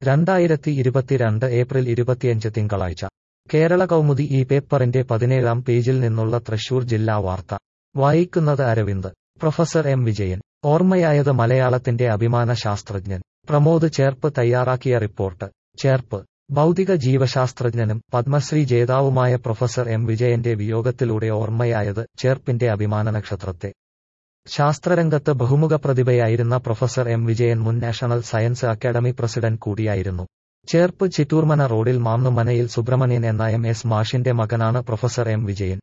രണ്ടായിരത്തി ഇരുപത്തിരണ്ട് ഏപ്രിൽ ഇരുപത്തിയഞ്ച് തിങ്കളാഴ്ച കേരള കൗമുദി ഈ പേപ്പറിന്റെ പതിനേഴാം പേജിൽ നിന്നുള്ള തൃശൂർ ജില്ലാ വാർത്ത വായിക്കുന്നത് അരവിന്ദ് പ്രൊഫസർ എം വിജയൻ ഓർമ്മയായത് മലയാളത്തിന്റെ അഭിമാന ശാസ്ത്രജ്ഞൻ പ്രമോദ് ചേർപ്പ് തയ്യാറാക്കിയ റിപ്പോർട്ട് ചേർപ്പ് ഭൗതിക ജീവശാസ്ത്രജ്ഞനും പത്മശ്രീ ജേതാവുമായ പ്രൊഫസർ എം വിജയന്റെ വിയോഗത്തിലൂടെ ഓർമ്മയായത് ചേർപ്പിന്റെ അഭിമാന നക്ഷത്രത്തെ ശാസ്ത്രരംഗത്ത് ബഹുമുഖ പ്രതിഭയായിരുന്ന പ്രൊഫസർ എം വിജയൻ മുൻ നാഷണൽ സയൻസ് അക്കാദമി പ്രസിഡന്റ് കൂടിയായിരുന്നു ചേർപ്പ് ചിറ്റൂർമന റോഡിൽ മാന്നുമനയിൽ സുബ്രഹ്മണ്യൻ എന്ന എം എസ് മാഷിന്റെ മകനാണ് professor M Vijayan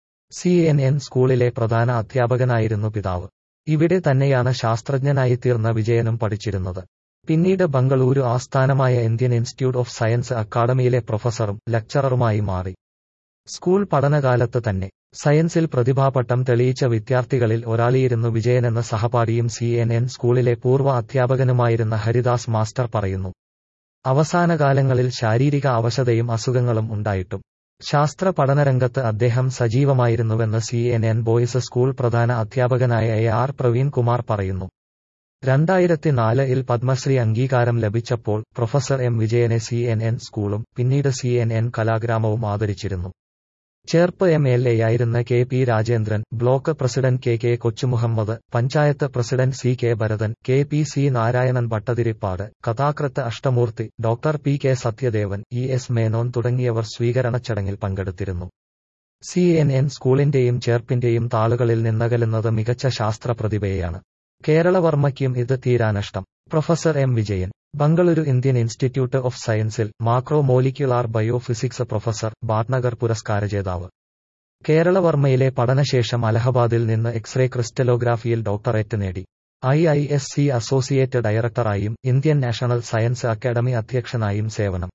C N N സ്കൂളിലെ പ്രധാന അധ്യാപകനായിരുന്നു പിതാവ് ഇവിടെ തന്നെയാണ് ശാസ്ത്രജ്ഞനായി തീർന്ന വിജയനും പഠിച്ചിരുന്നത് പിന്നീട് ബംഗളൂരു ആസ്ഥാനമായ ഇന്ത്യൻ ഇൻസ്റ്റിറ്റ്യൂട്ട് ഓഫ് സയൻസ് അക്കാദമിയിലെ പ്രൊഫസറും ലക്ചററുമായി മാറി സ്കൂൾ പഠനകാലത്ത് തന്നെ സയൻസിൽ പ്രതിഭാപട്ടം തെളിയിച്ച വിദ്യാർത്ഥികളിൽ ഒരാളിയിരുന്നു വിജയനെന്ന സഹപാഠിയും സി എൻ എൻ സ്കൂളിലെ പൂർവ്വ അധ്യാപകനുമായിരുന്ന ഹരിദാസ് മാസ്റ്റർ പറയുന്നു അവസാനകാലങ്ങളിൽ ശാരീരിക അവശതയും അസുഖങ്ങളും ഉണ്ടായിട്ടും ശാസ്ത്ര പഠനരംഗത്ത് അദ്ദേഹം സജീവമായിരുന്നുവെന്ന് C N N boys school പ്രധാന അധ്യാപകനായ എ ആർ പ്രവീൺ കുമാർ പറയുന്നു രണ്ടായിരത്തി നാലിൽ പത്മശ്രീ അംഗീകാരം ലഭിച്ചപ്പോൾ പ്രൊഫസർ എം വിജയനെ സി എൻ എൻ സ്കൂളും പിന്നീട് സി എൻ എൻ കലാഗ്രാമവും ആദരിച്ചിരുന്നു ചേർപ്പ് എം എൽ എയായിരുന്ന K P Rajendran block president K K Kochumuhammad panchayat president C K Bharathan K P C Narayanan Bhattathiripad കഥാകൃത്ത് Ashtamoorthy doctor P K Sathyadevan E S Menon തുടങ്ങിയവർ സ്വീകരണ ചടങ്ങിൽ പങ്കെടുത്തിരുന്നു സി എൻ എൻ സ്കൂളിന്റെയും ചേർപ്പിന്റെയും താളുകളിൽ നിന്നകലുന്നത് മികച്ച ശാസ്ത്ര പ്രതിഭയെയാണ് കേരളവർമ്മയ്ക്കും ഇത് തീരാനഷ്ടം professor M Vijayan Bengaluru Indian institute of സയൻസിൽ macro molecular biophysics professor Bhatnagar പുരസ്കാര ജേതാവ് കേരളവർമ്മയിലെ പഠനശേഷം അലഹബാദിൽ നിന്ന് എക്സ്റേ ക്രിസ്റ്റലോഗ്രാഫിയിൽ ഡോക്ടറേറ്റ് നേടി I I S C associate ഡയറക്ടറായും ഇന്ത്യൻ നാഷണൽ സയൻസ് അക്കാദമി അധ്യക്ഷനായും സേവനം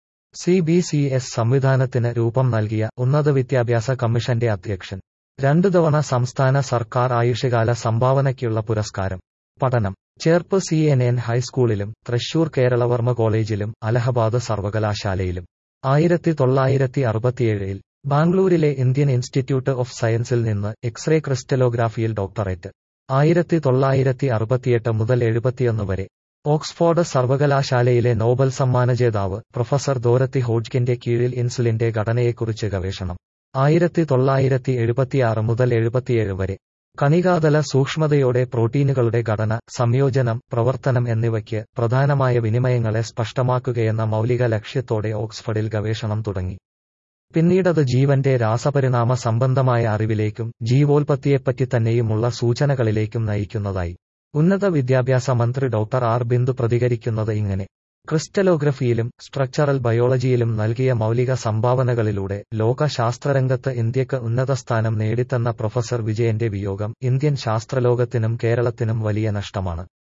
സി ബി സി എസ് സംവിധാനത്തിന് രൂപം നൽകിയ ഉന്നത വിദ്യാഭ്യാസ കമ്മീഷന്റെ അധ്യക്ഷൻ രണ്ടു തവണ സംസ്ഥാന സർക്കാർ ആയുഷ്യകാല സംഭാവനയ്ക്കുള്ള പുരസ്കാരം പഠനം ചേർപ്പ് സി എൻ എൻ ഹൈസ്കൂളിലും തൃശൂർ കേരളവർമ്മ കോളേജിലും അലഹബാദ് സർവകലാശാലയിലും ആയിരത്തി തൊള്ളായിരത്തി അറുപത്തിയേഴിൽ ബാംഗ്ലൂരിലെ ഇന്ത്യൻ ഇൻസ്റ്റിറ്റ്യൂട്ട് ഓഫ് സയൻസിൽ നിന്ന് എക്സ്റേ ക്രിസ്റ്റലോഗ്രാഫിയിൽ ഡോക്ടറേറ്റ് ആയിരത്തി തൊള്ളായിരത്തി അറുപത്തിയെട്ട് മുതൽ എഴുപത്തിയൊന്ന് വരെ ഓക്സ്ഫോർഡ് സർവകലാശാലയിലെ നോബൽ സമ്മാന ജേതാവ് പ്രൊഫസർ ദോരത്തി ഹോഡ്കിന്റെ കീഴിൽ ഇൻസുലിന്റെ ഘടനയെക്കുറിച്ച് ഗവേഷണം ആയിരത്തി തൊള്ളായിരത്തി എഴുപത്തിയാറ് മുതൽ എഴുപത്തിയേഴ് വരെ കണികാതല സൂക്ഷ്മതയോടെ പ്രോട്ടീനുകളുടെ ഘടന സംയോജനം പ്രവർത്തനം എന്നിവയ്ക്ക് പ്രധാനമായ വിനിമയങ്ങളെ സ്പഷ്ടമാക്കുകയെന്ന മൗലിക ലക്ഷ്യത്തോടെ ഓക്സ്ഫഡിൽ ഗവേഷണം തുടങ്ങി പിന്നീടത് ജീവന്റെ രാസപരിണാമ സംബന്ധമായ അറിവിലേക്കും ജീവോൽപത്തിയെപ്പറ്റി തന്നെയുമുള്ള സൂചനകളിലേക്കും നയിക്കുന്നതായി ഉന്നത വിദ്യാഭ്യാസ മന്ത്രി ഡോക്ടർ ആർ ബിന്ദു പ്രതികരിക്കുന്നത് ഇങ്ങനെ ക്രിസ്റ്റലോഗ്രഫിയിലും സ്ട്രക്ചറൽ ബയോളജിയിലും നൽകിയ മൗലിക സംഭാവനകളിലൂടെ ലോക ശാസ്ത്രരംഗത്ത് ഇന്ത്യക്ക് ഉന്നതസ്ഥാനം നേടിത്തന്ന പ്രൊഫസർ വിജയന്റെ വിയോഗം ഇന്ത്യൻ ശാസ്ത്രലോകത്തിനും കേരളത്തിനും വലിയ നഷ്ടമാണ്